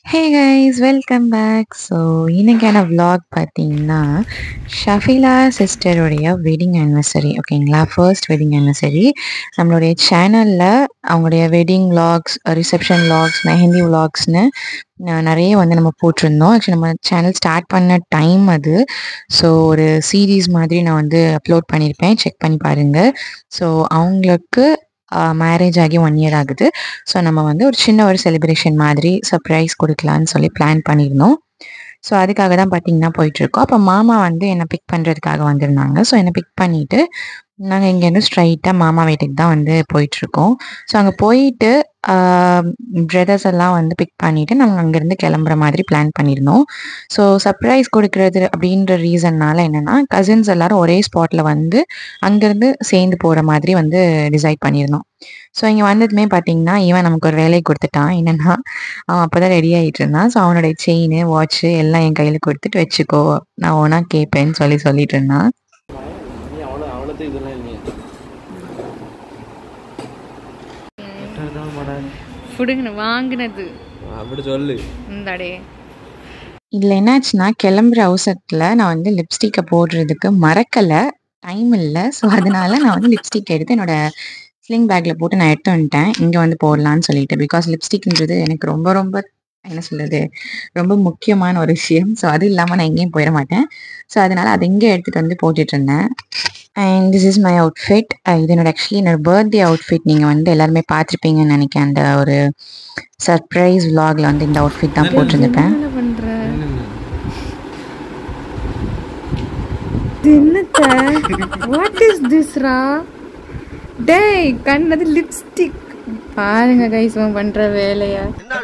ஹே guys welcome back so இன்னைக்கான vlog பார்த்தீங்கன்னா ஷஃபிலா சிஸ்டருடைய வெட்டிங் ஆனிவர்சரி ஓகேங்களா ஃபர்ஸ்ட் வெட்டிங் ஆனிவர்சரி நம்மளுடைய சேனலில் அவங்களுடைய wedding vlogs reception vlogs mehndi vlogsனு நிறைய வந்து நம்ம போட்டிருந்தோம் ஆக்சுவலி நம்ம சேனல் ஸ்டார்ட் பண்ண டைம் அது ஸோ ஒரு சீரீஸ் மாதிரி நான் வந்து அப்லோட் பண்ணியிருப்பேன் செக் பண்ணி பாருங்கள் ஸோ அவங்களுக்கு மேரேஜ் ஆகி ஒன் இயர் ஆகுது ஸோ நம்ம வந்து ஒரு சின்ன ஒரு செலிப்ரேஷன் மாதிரி சர்ப்ரைஸ் கொடுக்கலான்னு சொல்லி பிளான் பண்ணியிருந்தோம் ஸோ அதுக்காக தான் பார்த்தீங்கன்னா போயிட்டுருக்கோம் அப்போ மாமா வந்து என்னை பிக் பண்ணுறதுக்காக வந்திருந்தாங்க ஸோ என்னை பிக் பண்ணிவிட்டு நாங்கள் இங்கேருந்து ஸ்ட்ரைட்டாக மாமா வீட்டுக்கு தான் வந்து போயிட்டுருக்கோம் ஸோ அங்கே போயிட்டு பிரதர்ஸ் எல்லாம் வந்து பிக் பண்ணிவிட்டு நாங்கள் அங்கேருந்து கிளம்புற மாதிரி பிளான் பண்ணியிருந்தோம் ஸோ சர்ப்ரைஸ் கொடுக்குறது அப்படின்ற ரீசன்னால என்னென்னா கசின்ஸ் எல்லாரும் ஒரே ஸ்பாட்டில் வந்து அங்கேருந்து சேர்ந்து போகிற மாதிரி வந்து டிசைட் பண்ணியிருந்தோம் ஸோ இங்கே வந்ததுமே பார்த்தீங்கன்னா இவன் நமக்கு ஒரு வேலையை கொடுத்துட்டான் என்னென்னா அவன் அப்போ தான் ரெடி ஆகிட்டு இருந்தான் ஸோ அவனுடைய செயின் வாட்ச்சு எல்லாம் என் கையில் கொடுத்துட்டு வச்சுக்கோ நான் ஒன்றா கேட்பேன்னு சொல்லி சொல்லிட்டு இருந்தான் நீ அவ்வளோ அவ்வளோத்துக்கு இதெல்லாம் இல்லையா தான் மேடம் புடுங்கின வாங்கினது அப்படி சொல்லு இந்தாடே இதில் என்னாச்சுன்னா கிளம்புற அவசரத்தில் நான் வந்து லிப்ஸ்டிக்கை போடுறதுக்கு மறக்கலை டைம் இல்லை ஸோ அதனால நான் வந்து லிப்ஸ்டிக் எடுத்து என்னோட ஸ்லிங் பேக்கில் போட்டு நான் எடுத்து வந்துட்டேன் இங்கே வந்து போடலான்னு சொல்லிட்டு பிகாஸ் லிப்ஸ்டிக்ன்றது எனக்கு ரொம்ப ரொம்ப என்ன சொல்கிறது ரொம்ப முக்கியமான ஒரு விஷயம் ஸோ அது இல்லாமல் நான் எங்கேயும் போயிட மாட்டேன் ஸோ அதனால் அதை இங்கே எடுத்துகிட்டு வந்து போட்டுட்டு இருந்தேன் and this is my outfit இது என்னோட ஆக்சுவலி என்னோட பர்த்டே அவுட்ஃபிட் நீங்கள் வந்து எல்லாருமே பார்த்துருப்பீங்கன்னு நினைக்கிறேன் அந்த ஒரு சர்ப்ரைஸ் vlogல வந்து இந்த அவுட்ஃபிட் தான் போட்டிருந்துப்பேன் என்ன பண்ற என்னத்த வாட் இஸ் திஸ் ரா டேய் கண்ணது லிப்ஸ்டிக் பாருங்க கைஸ் இவன் பண்ற வேலைய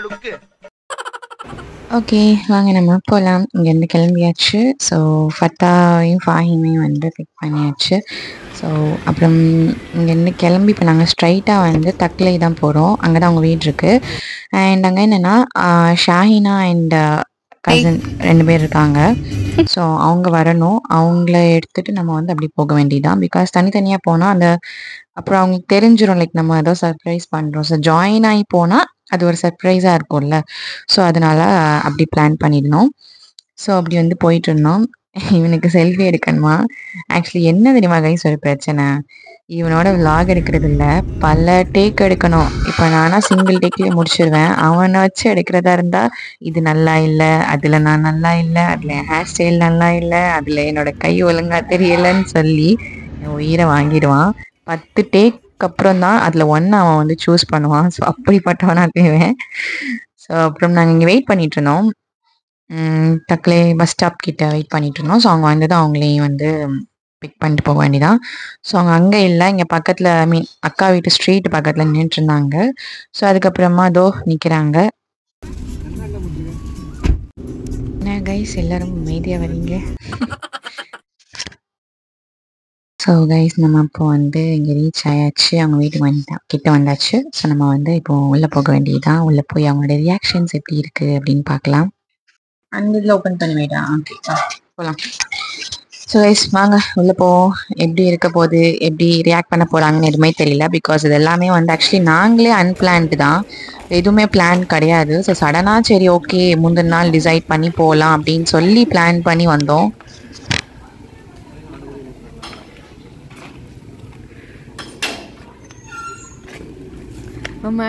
ஓகே வாங்க நம்ம போகலாம் இங்கேருந்து கிளம்பியாச்சு ஸோ ஃபத்தாவையும் ஃபாஹிமையும் வந்து பிக் பண்ணியாச்சு ஸோ அப்புறம் இங்கேருந்து கிளம்பி இப்போ நாங்கள் ஸ்ட்ரைட்டாக வந்து தக்லை தான் போகிறோம் அங்கே தான் அவங்க வீடு இருக்குது அண்ட் அங்கே என்னென்னா ஷாஹினா அண்ட் கசின் ரெண்டு பேர் இருக்காங்க ஸோ அவங்க வரணும் அவங்கள எடுத்துட்டு நம்ம வந்து அப்படி போக வேண்டியதுதான் பிகாஸ் தனித்தனியாக போனால் அந்த அப்புறம் அவங்களுக்கு தெரிஞ்சிடும் லைக் நம்ம ஏதோ சர்ப்ரைஸ் பண்ணுறோம் ஸோ ஜாயின் ஆகி போனால் அது ஒரு சர்ப்ரைஸாக இருக்கும்ல ஸோ அதனால அப்படி பிளான் பண்ணியிருந்தோம் ஸோ அப்படி வந்து போயிட்டு இருந்தோம் இவனுக்கு செல்ஃபி எடுக்கணுமா ஆக்சுவலி என்ன தெரியுமா கைஸ் ஒரு பிரச்சனை இவனோட vlog எடுக்கிறது இல்ல பல டேக் எடுக்கணும் இப்போ நானா சிங்கிள் டேக்லேயே முடிச்சிருவேன் அவனை வச்சு எடுக்கிறதா இருந்தா இது நல்லா இல்லை அதில் நான் நல்லா இல்லை அதில் என் ஹேர் ஸ்டைல் நல்லா இல்லை அதில் என்னோட கை ஒழுங்கா தெரியலைன்னு சொல்லி என் உயிரை வாங்கிடுவான் பத்து டேக் அப்புறம் தான் அதில் ஒன்று அவன் வந்து சூஸ் பண்ணுவான் ஸோ அப்படிப்பட்டவனா தேவேன் ஸோ அப்புறம் நாங்கள் இங்கே வெயிட் பண்ணிட்டு இருந்தோம் உம், தக்கலே பஸ் ஸ்டாப் கிட்ட வெயிட் பண்ணிட்டு இருந்தோம் ஸோ அவங்க வந்ததும் அவங்களையும் வந்து பிக் பண்ணிட்டு போக வேண்டியதான் ஸோ அவங்க அங்கே இல்லை இங்கே பக்கத்தில் ஐ மீன் அக்கா வீட்டு ஸ்ட்ரீட் பக்கத்தில் நின்றுட்டு இருந்தாங்க ஸோ அதுக்கப்புறமா தோ நிற்கிறாங்க என்ன கைஸ் எல்லாரும் அமைதியாக வரீங்க ஸோ கைஸ் நம்ம இப்போ வந்து இங்கே ரீச் ஆயாச்சு அவங்க வீட்டுக்கு வந்தா கிட்ட வந்தாச்சு ஸோ நம்ம வந்து இப்போ உள்ளே போக வேண்டியதுதான் உள்ளே போய் அவங்களோட ரியாக்ஷன்ஸ் எப்படி இருக்குது அப்படின்னு பார்க்கலாம் அந்த இதில் ஓப்பன் பண்ணி வைடா ஓகே போகலாம் ஸோ கைஸ் வாங்க உள்ளே போவோம் எப்படி இருக்க போகுது எப்படி ரியாக்ட் பண்ண போகிறாங்கன்னு எதுவுமே தெரியல பிகாஸ் இது எல்லாமே வந்து ஆக்சுவலி நாங்களே அன்பிளான்டு தான் எதுவுமே பிளான் கிடையாது ஸோ சடனாக சரி ஓகே முந்தின நாள் டிசைட் பண்ணி போகலாம் அப்படின்னு சொல்லி பிளான் பண்ணி வந்தோம் ஆமா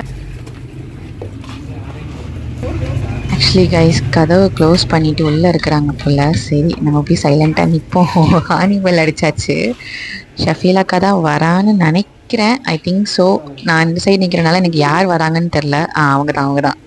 ஆக்சுவலி கைஸ் கதவை க்ளோஸ் பண்ணிட்டு உள்ளே இருக்கிறாங்க போல சரி நம்ம போய் சைலண்ட்டாக நிற்போம் ஆனிமல் அடிச்சாச்சு ஷஃபீலாக்கா தான் வரான்னு நினைக்கிறேன் ஐ திங்க் ஸோ நான் இந்த சைடு நிற்கிறனால எனக்கு யார் வராங்கன்னு தெரில ஆ அவங்க தான் அவங்க தான்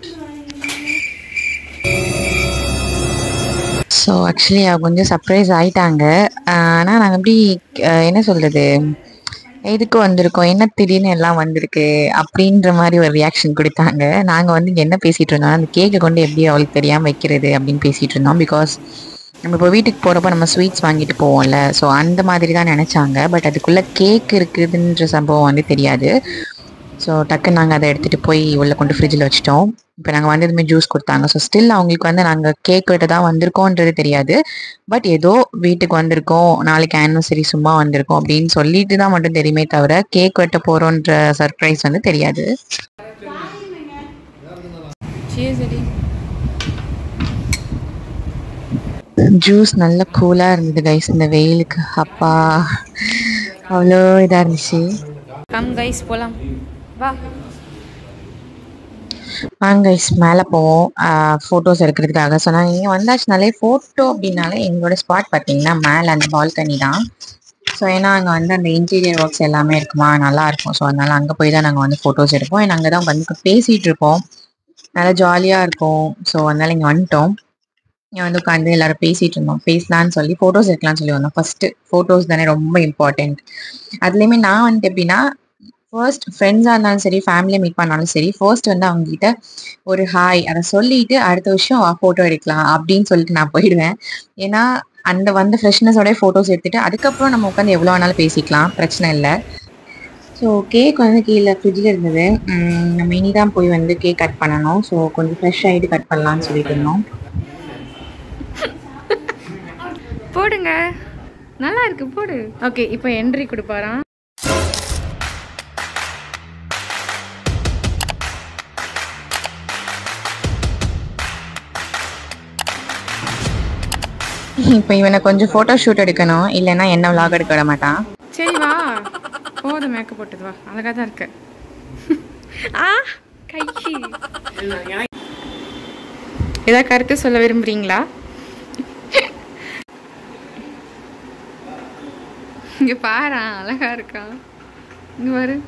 ஸோ ஆக்சுவலி அவங்க கொஞ்சம் சர்ப்ரைஸ் ஆயிட்டாங்க ஆனால் நாங்கள் எப்படி அஹ், என்ன சொல்கிறது எதுக்கு வந்திருக்கோம் என்ன திடீர்னு எல்லாம் வந்திருக்கு அப்படின்ற மாதிரி ஒரு ரியாக்ஷன் கொடுத்தாங்க நாங்கள் வந்து இங்க என்ன பேசிட்டு இருந்தோம் அந்த கேக்கை கொண்டு எப்படி அவளுக்கு தெரியாமல் வைக்கிறது அப்படின்னு பேசிட்டு இருந்தோம் பிகாஸ் நம்ம இப்போ வீட்டுக்கு போகிறப்ப நம்ம ஸ்வீட்ஸ் வாங்கிட்டு போவோம்ல ஸோ அந்த மாதிரி தான் நினச்சாங்க பட் அதுக்குள்ளே கேக் இருக்குதுன்ற சம்பவம் வந்து தெரியாது ஸோ டக்குன்னு நாங்கள் அதை எடுத்துகிட்டு போய் உள்ளே கொண்டு ஃப்ரிட்ஜில் வச்சிட்டோம் இப்போ நாங்கள் வந்ததுமே ஜூஸ் கொடுத்தாங்க ஸோ ஸ்டில் அவங்களுக்கு வந்து நாங்கள் கேக் வெட்ட தான் வந்திருக்கோன்றது தெரியாது பட் ஏதோ வீட்டுக்கு வந்திருக்கோம் நாளைக்கு ஆனிவர்சரி சும்மா வந்திருக்கோம் அப்படின்னு சொல்லிட்டு தான் மட்டும் தெரியுமே தவிர கேக் வெட்ட போகிறோன்ற சர்ப்ரைஸ் வந்து தெரியாது Cheers, Eddie. ஜூஸ் நல்ல கூலாக இருந்தது கைஸ் இந்த வெயிலுக்கு அப்பா அவ்வளோ இதாக இருந்துச்சு கம் கைஸ் போலாம் வா வாங்க கைஸ் மேலே போவோம் ஃபோட்டோஸ் எடுக்கிறதுக்காக ஸோ நான் இங்கே வந்தாச்சுனாலே ஃபோட்டோ அப்படின்னாலே எங்களோட ஸ்பாட் பார்த்தீங்கன்னா மேலே அந்த பால்கனி தான் ஸோ ஏன்னா அங்கே வந்து அந்த இன்டீரியர் ஒர்க்ஸ் எல்லாமே இருக்குமா நல்லா இருக்கும் ஸோ அதனால அங்கே போய் தான் நாங்கள் வந்து ஃபோட்டோஸ் எடுப்போம் ஏன்னா அங்கே தான் வந்து பேசிகிட்டு இருப்போம் நல்லா ஜாலியாக இருக்கும் ஸோ அதனால இங்கே வந்துட்டோம் இங்கே வந்து உட்காந்து எல்லாரும் பேசிகிட்டு இருந்தோம் பேசலான்னு சொல்லி ஃபோட்டோஸ் எடுக்கலாம்னு சொல்லி வந்தோம் ஃபஸ்ட்டு ஃபோட்டோஸ் தானே ரொம்ப இம்பார்ட்டண்ட் அதுலேயுமே நான் வந்துட்டு எப்படின்னா ஃபர்ஸ்ட் ஃப்ரெண்ட்ஸாக இருந்தாலும் சரி ஃபேமிலியை மீட் பண்ணாலும் சரி ஃபர்ஸ்ட் வந்து அவங்க கிட்ட ஒரு ஹாய் அதை சொல்லிட்டு அடுத்த விஷயம் ஃபோட்டோ எடுக்கலாம் அப்படின்னு சொல்லிட்டு நான் போயிடுவேன் ஏன்னா அந்த வந்த ஃப்ரெஷ்னஸோட ஃபோட்டோஸ் எடுத்துட்டு அதுக்கப்புறம் நம்ம உட்காந்து எவ்வளோ வேணாலும் பேசிக்கலாம் பிரச்சனை இல்லை ஸோ கேக் வந்து கீழே ஃப்ரிட்ஜில் இருந்தது உம், நம்ம இனி தான் போய் வந்து கேக் கட் பண்ணணும் ஸோ கொஞ்சம் ஃப்ரெஷ் ஆகிட்டு கட் பண்ணலாம்னு சொல்லிட்டு இருந்தோம் போடுங்க நல்லா இருக்கு போடு ஓகே இப்போ என்ட்ரி கொடுப்பாராம் இப்போ இவனை கொஞ்சம் ஃபோட்டோ ஷூட் எடுக்கணும் இல்லைன்னா என்ன vlog எடுக்க விட மாட்டான் சரி வா போதும் மேக்கப் போட்டது வா அழகா தான் இருக்க ஆ கை ஏதாவது கருத்து சொல்ல விரும்புறீங்களா இங்க பாரு அழகா இருக்கான் இங்க பாரு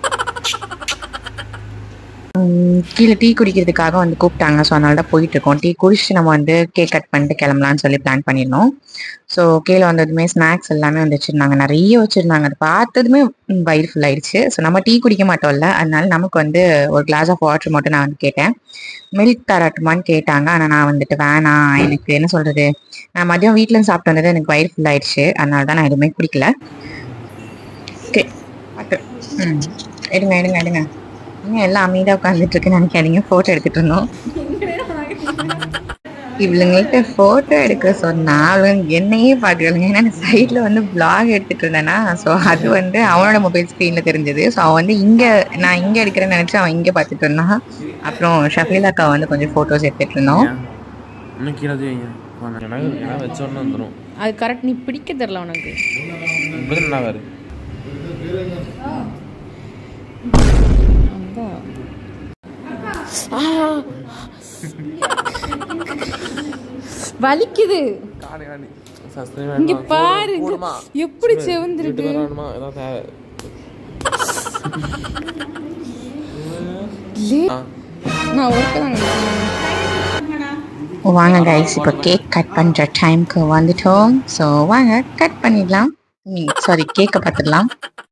உம், கீழே டீ குடிக்கிறதுக்காக வந்து கூப்பிட்டாங்க ஸோ அதனால தான் போயிட்டு இருக்கோம் டீ குடிச்சிட்டு நம்ம வந்து கேக் கட் பண்ணிட்டு கிளம்பலாம்னு சொல்லி பிளான் பண்ணியிருந்தோம் ஸோ கீழே வந்ததுமே ஸ்நாக்ஸ் எல்லாமே வந்து வச்சிருந்தாங்க நிறைய வச்சிருந்தாங்க அது பார்த்ததுமே உம், வயிறு ஃபுல் ஆயிடுச்சு ஸோ நம்ம டீ குடிக்க மாட்டோம்ல அதனால நமக்கு வந்து ஒரு கிளாஸ் ஆஃப் வாட்டர் மட்டும் நான் வந்து கேட்டேன் மில்க் தரட்டுமான்னு கேட்டாங்க ஆனால் நான் வந்துட்டு வேணாம் எனக்கு என்ன சொல்றது நான் மதியம் வீட்டில் இருந்து சாப்பிட்டு வந்தது எனக்கு வயிறு ஃபுல் ஆயிடுச்சு அதனால தான் நான் எதுவுமே குடிக்கல ஓகே பார்த்து ம் எடுங்க எடுங்க எடுங்க இன்னும் எல்லாம் அமைதியாக உட்காந்துட்டு இருக்குன்னு நினைக்காதீங்க ஃபோட்டோ எடுத்துட்டு இருந்தோம் இவளுங்கள்ட்ட ஃபோட்டோ எடுக்க சொன்னா அவளுங்க என்னையே பார்த்துக்கலுங்க ஏன்னா நான் சைடில் வந்து vlog எடுத்துட்டு இருந்தேன்னா ஸோ அது வந்து அவனோட மொபைல் ஸ்க்ரீனில் தெரிஞ்சது ஸோ அவன் வந்து இங்கே நான் இங்கே எடுக்கிறேன்னு நினச்சி அவன் இங்கே பார்த்துட்டு இருந்தான் அப்புறம் ஷஃபீல் அக்கா வந்து கொஞ்சம் ஃபோட்டோஸ் எடுத்துட்டு இருந்தோம் இன்னும் கீழே தூக்கி வைங்க. போனா. எனக்கு எனக்கு வச்ச உடனே வந்துடும் அது கரெக்ட் நீ பிடிக்க தெரில உனக்கு இப்படி நல்லா வேறு வலிக்குது காடு காடு சஸ்திரம் இங்க வேணுமா? பாரு போடு- போடுமா? எப்படி வீட்டுக்கு செவந்திருக்கு வேணுமா ஏதாவது தேவை லே- ஆ. நான் ஒருக்க வாங்க கைஸ் இப்போ கேக் கட் பண்ணுற டைம்க்கு வந்துட்டோம் ஸோ வாங்க கட் பண்ணிடலாம் சாரி கேக்கை பார்த்துடலாம்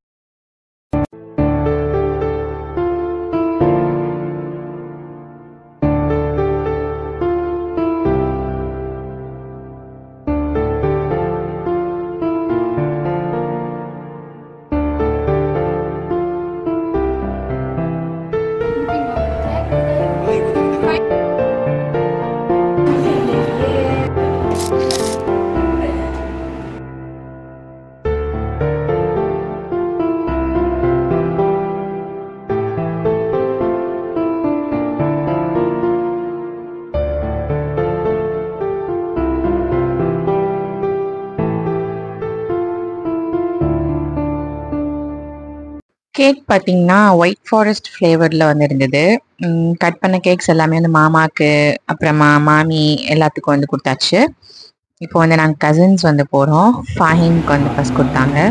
கேக் பார்த்தீங்கன்னா ஒயிட் ஃபாரஸ்ட் ஃப்ளேவரில் வந்து இருந்தது கட் பண்ண கேக்ஸ் எல்லாமே வந்து மாமாக்கு அப்புறமா மாமி எல்லாத்துக்கும் வந்து கொடுத்தாச்சு இப்போ வந்து நாங்கள் கசின்ஸ் வந்து போகிறோம் ஃபாஹிம்க்கு வந்து ஃபஸ்ட் கொடுத்தாங்க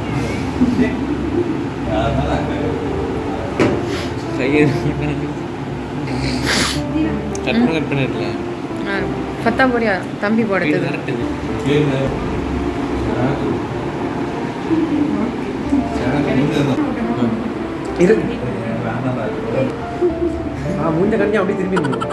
கையை கட் பண்ண கட் பண்ணிடல பத்தா போடியா தம்பி போடுறது இரு ஆ மூஞ்ச கண்ணி அப்படியே திரும்பி நின்னு.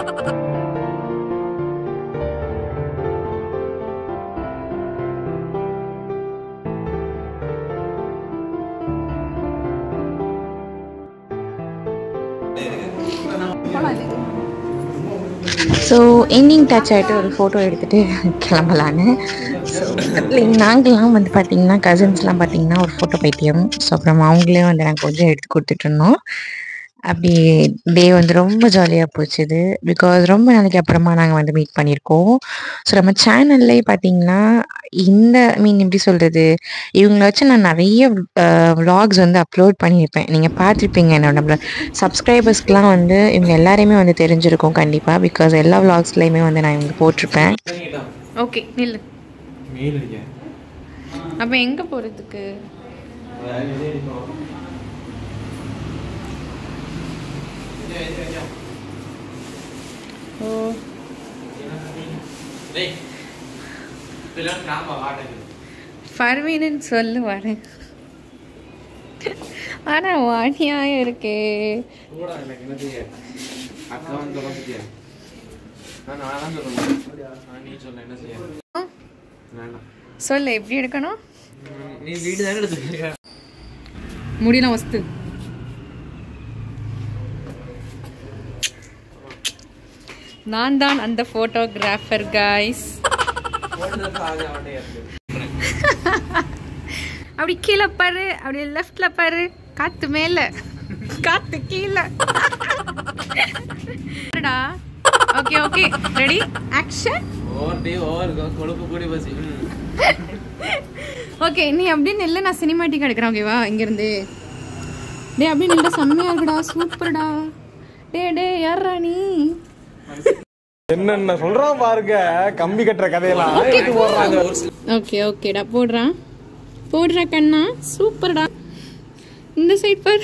ஸோ எண்டிங் டச் ஆகிட்டு ஒரு ஃபோட்டோ எடுத்துகிட்டு கிளம்பலான்னு ஸோ நாங்கள்லாம் வந்து பார்த்தீங்கன்னா கசின்ஸ்லாம் பார்த்தீங்கன்னா ஒரு ஃபோட்டோ பைத்தியம் ஸோ அப்புறம் அவங்களே வந்து எனக்கு கொஞ்சம் எடுத்து கொடுத்துட்டு இருந்தோம் அப்படி டே வந்து ரொம்ப ஜாலியாக போச்சுது பிகாஸ் ரொம்ப நாளைக்கு அப்புறமா நாங்கள் வந்து மீட் பண்ணியிருக்கோம் ஸோ நம்ம சேனல்லே பார்த்தீங்கன்னா இந்த மீன் எப்படி சொல்கிறது இவங்கள வச்சு நான் நிறைய விலாக்ஸ் வந்து அப்லோட் பண்ணியிருப்பேன் நீங்கள் பார்த்துருப்பீங்க என்னோட சப்ஸ்கிரைபர்ஸ்க்குலாம் வந்து இவங்க எல்லாரையுமே வந்து தெரிஞ்சிருக்கும் கண்டிப்பாக பிகாஸ் எல்லா விலாக்ஸ்லேயுமே வந்து நான் இவங்க போட்டிருப்பேன் ஓகே நில்லு மெயில் இருக்கேன் அப்போ எங்கே போகிறதுக்கு ஓ ஃபர்வீனு சொல்லு வரேன் ஆனால் வாணியாக இருக்கே கூட எனக்கு என்ன செய்ய அக்கா வந்து சொல்ல பத்தியா நான் நான் தான் சொல்லணும் நான் நீ சொல்ல என்ன செய்ய வேண்டாம் சொல்லு எப்படி எடுக்கணும் ம், நீ வீடு தானே எடுத்துக்க முடியலாம் வஸ்து நான் தான் அந்த ஃபோட்டோகிராஃபர் கைஸ் அப்படி கீழே பாரு அப்படி லெஃப்ட்ல பாரு காத்து மேல காத்து கீழே okay okay ready action over டே ஓவர் கொழுப்பு கூடி பசி ம். ஓகே நீ அப்படியே நில்ல நான் சினிமாட்டிக் எடுக்கிறேன் ஓகேவா இங்கேருந்து டே அப்படியே நில்ல செம்மையா இருக்குடா சூப்பர்டா டே டே யாரா நீ என்னென்ன சொல்றான் பாருங்க கம்பி கட்டுற கதையெல்லாம் ஓகே ஓகேடா போடுறான் போடுறா கண்ணா சூப்பர்டா இந்த சைட் பாரு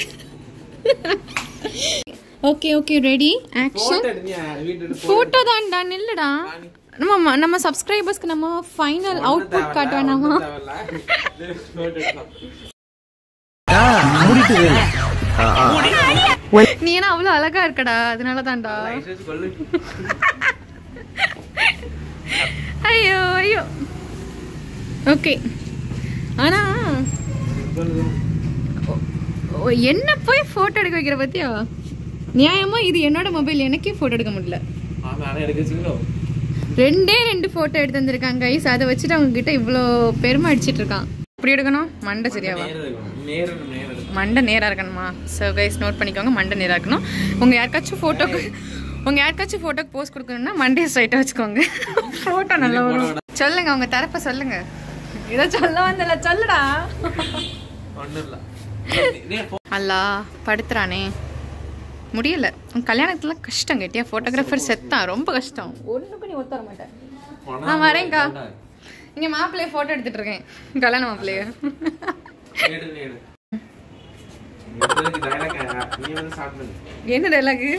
ஓகே ஓகே ரெடி ஆக்ஷன் நீ வீட்டு எடுத்து ஃபோட்டோ தான்டா நில்லுடா நம்ம நம்ம சப்ஸ்கிரைபர்ஸ்க்கு நம்ம ஃபைனல் அவுட்புட் காட்ட வேணாமா தேவையில்ல. photo எடுக்கலாம். நீ ஏன்னா அவ்வளோ அழகா இருக்கடா அதனால தான்டா License கொள்ளு. ஐயோ ஐயோ ஓகே ஆனா ஓ- ஓ, என்ன போய் போட்டோ எடுக்க வைக்கிற பத்தியா நியாயமா இது என்னோட மொபைல் எனக்கே போட்டோ எடுக்க முடியல ஆமா, ஆனா எடுக்க வச்சுக்கோ. ரெண்டே ரெண்டு போட்டோ எடுத்து வந்திருக்காங்க கைஸ் அதை வச்சுட்டு அவங்க கிட்ட இவ்வளோ பெருமை அடிச்சிட்டு இருக்கான் இப்படி எடுக்கணும் மண்டை சரியாவா நேரம் இருக்கணும். நேரம் நேரம் இருக்கணும். மண்டை நேராக இருக்கணுமா ஸோ கைஸ் நோட் பண்ணிக்கோங்க மண்டை நேராக இருக்கணும் உங்கள் யாருக்காச்சும் ஃபோட்டோக்கு உங்கள் யாருக்காச்சும் ஃபோட்டோக்கு போஸ்ட் கொடுக்கணும்னா மண்டையை ஸ்ட்ரைட்டாக வச்சுக்கோங்க ஃபோட்டோ நல்லா வரும் சொல்லுங்க உங்கள் தரப்பை சொல்லுங்க இதை சொல்ல வந்தல சொல்லுடா ஒண்ணும் இல்ல. நீ போ. அல்லா படுத்துறானே முடியல உன் கல்யாணத்துல கஷ்டம் கேட்டியா ஃபோட்டோகிராஃபர் செத்தான் ரொம்ப கஷ்டம் ஒன்றுக்கு நீ ஒத்தர மாட்டேன் நான் வரேன்க்கா இங்கே மாப்பிள்ளைய ஃபோட்டோ எடுத்துட்டு இருக்கேன் கல்யாண மாப்பிள்ளைய எடு, நீ எடு. இப்போதைக்கு dialogue ஆ, நீ வந்து start பண்ணு. என்ன dialogue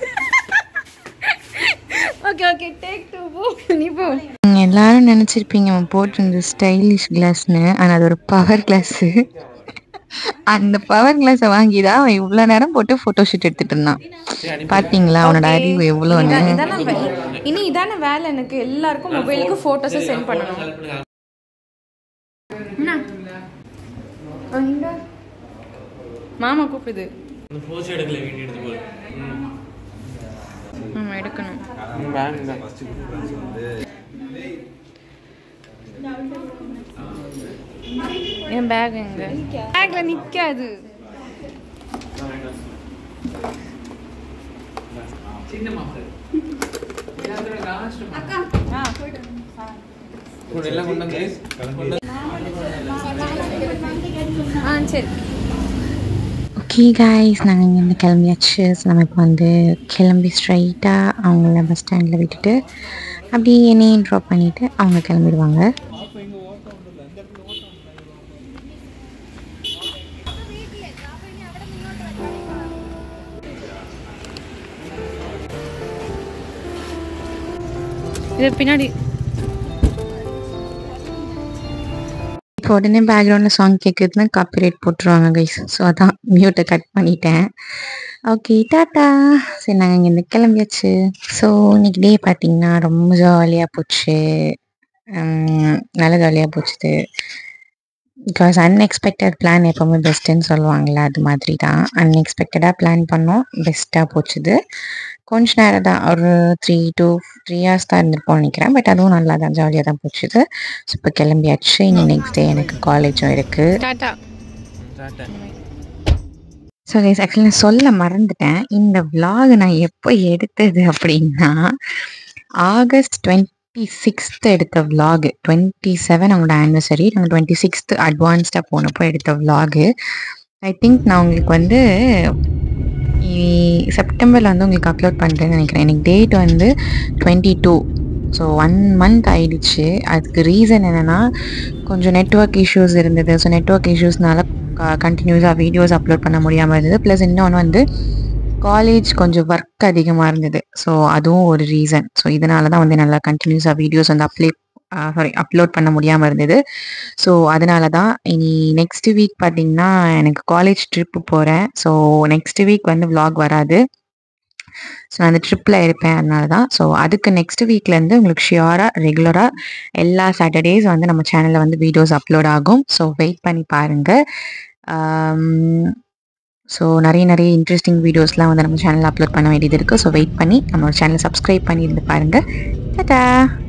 okay okay take two போ நீ போ நீங்க எல்லாரும் நினைச்சிருப்பீங்க அவன் போட்டிருந்த ஸ்டைலிஷ் கிளாஸ்னு ஆனா அது ஒரு பவர் கிளாஸ் அந்த பவர் கிளாஸை வாங்கி தான் அவன் இவ்வளவு நேரம் போட்டு போட்டோ ஷூட் எடுத்துட்டு இருந்தான் பாத்தீங்களா அவனோட அறிவு எவ்வளோன்னு இதான்- இதான வே- இனி இதான வேலை எனக்கு எல்லாருக்கும் மொபைலுக்கு போட்டோஸை சென்ட் பண்ணணும் என்ன? ஆ, இங்க. மாமா கூப்பிடுது இந்த pose எடுக்கல, video எடுத்து போடு. ம். ஆமா எடுக்கணும் ம், bag இந்தா. என் பேக் எங்க பேக்ல நிக்காது கொடு, எல்லாம் கொண்டு வந்து. கொண்டு ஆ சரி ஓகே காய்ஸ் நாங்கள் இங்கேருந்து கிளம்பியாச்சு ஸோ நம்ம இப்போ வந்து கிளம்பி ஸ்ட்ரைட்டாக அவங்கள பஸ் ஸ்டாண்டில் விட்டுட்டு அப்படியே என்னையும் ட்ராப் பண்ணிவிட்டு அவங்க கிளம்பிடுவாங்க இது பின்னாடி இப்போ உடனே பேக்ரவுண்டில் சாங் கேட்குறதுனா காப்பிரைட் போட்டுருவாங்க கைஸ் ஸோ அதான் மியூட்டை கட் பண்ணிட்டேன் ஓகே டாட்டா சரி நாங்கள் இங்கேருந்து கிளம்பியாச்சு ஸோ இன்னைக்கு டே பார்த்தீங்கன்னா ரொம்ப ஜாலியாக போச்சு உம், நல்ல ஜாலியாக போச்சுது பிகாஸ் அன்எக்ஸ்பெக்டட் பிளான் எப்போவுமே பெஸ்ட்டுன்னு சொல்லுவாங்கள்ல அது மாதிரி தான் அன்எக்ஸ்பெக்டடாக பிளான் பண்ணோம் பெஸ்ட்டாக போச்சுது கொஞ்ச நேரம் தான் ஒரு த்ரீ டூ த்ரீ ஹவர்ஸ் தான் இருந்திருப்போம்னு நினைக்கிறேன் பட் அதுவும் நல்லா தான் ஜாலியாக தான் போச்சுது ஸோ இப்போ கிளம்பியாச்சு இனி நெக்ஸ்ட் டே எனக்கு காலேஜும் இருக்குது டாட்டா டாட்டா ஸோ கைஸ் ஆக்சுவலி நான் சொல்ல மறந்துட்டேன் இந்த vlog நான் எப்போ எடுத்தது அப்படின்னா ஆகஸ்ட் டுவெண்ட்டி சிக்ஸ்த் எடுத்த vlog டுவெண்ட்டி செவன் அவங்களோட ஆனிவர்சரி நாங்கள் டுவெண்ட்டி சிக்ஸ்த் அட்வான்ஸ்டாக போனப்போ எடுத்த vlog ஐ திங்க் நான் உங்களுக்கு வந்து செப்டம்பரில் வந்து உங்களுக்கு அப்லோட் பண்ணுறேன்னு நினைக்கிறேன் எனக்கு டேட் வந்து twenty two so one month ஆயிடுச்சு அதுக்கு ரீசன் என்னென்னா கொஞ்சம் நெட்ஒர்க் இஷ்யூஸ் இருந்தது ஸோ நெட்ஒர்க் இஷ்யூஸ்னால கண்டினியூஸாக வீடியோஸ் அப்லோட் பண்ண முடியாமல் இருந்தது ப்ளஸ் இன்னொன்று வந்து காலேஜ் கொஞ்சம் ஒர்க் அதிகமாக இருந்தது ஸோ அதுவும் ஒரு ரீசன் ஸோ இதனால தான் வந்து நல்லா கண்டினியூஸாக வீடியோஸ் வந்து அப்ளை சாரி அப்லோட் பண்ண முடியாமல் இருந்தது ஸோ அதனால தான் இனி நெக்ஸ்ட் வீக் பார்த்தீங்கன்னா எனக்கு காலேஜ் ட்ரிப்பு போகிறேன் ஸோ நெக்ஸ்ட் வீக் வந்து vlog வராது ஸோ நான் அந்த ட்ரிப்பில் இருப்பேன் அதனால தான் ஸோ அதுக்கு நெக்ஸ்ட் வீக்லேருந்து உங்களுக்கு ஷியோராக ரெகுலராக எல்லா சாட்டர்டேஸ் வந்து நம்ம சேனலில் வந்து வீடியோஸ் அப்லோட் ஆகும் ஸோ வெயிட் பண்ணி பாருங்கள் ஸோ நிறைய நிறைய இன்ட்ரெஸ்டிங் வீடியோஸ்லாம் வந்து நம்ம சேனலில் அப்லோட் பண்ண வேண்டியது இருக்குது ஸோ வெயிட் பண்ணி நம்மளோட சேனலை சப்ஸ்கிரைப் பண்ணி இருந்து பாருங்கள் டாடா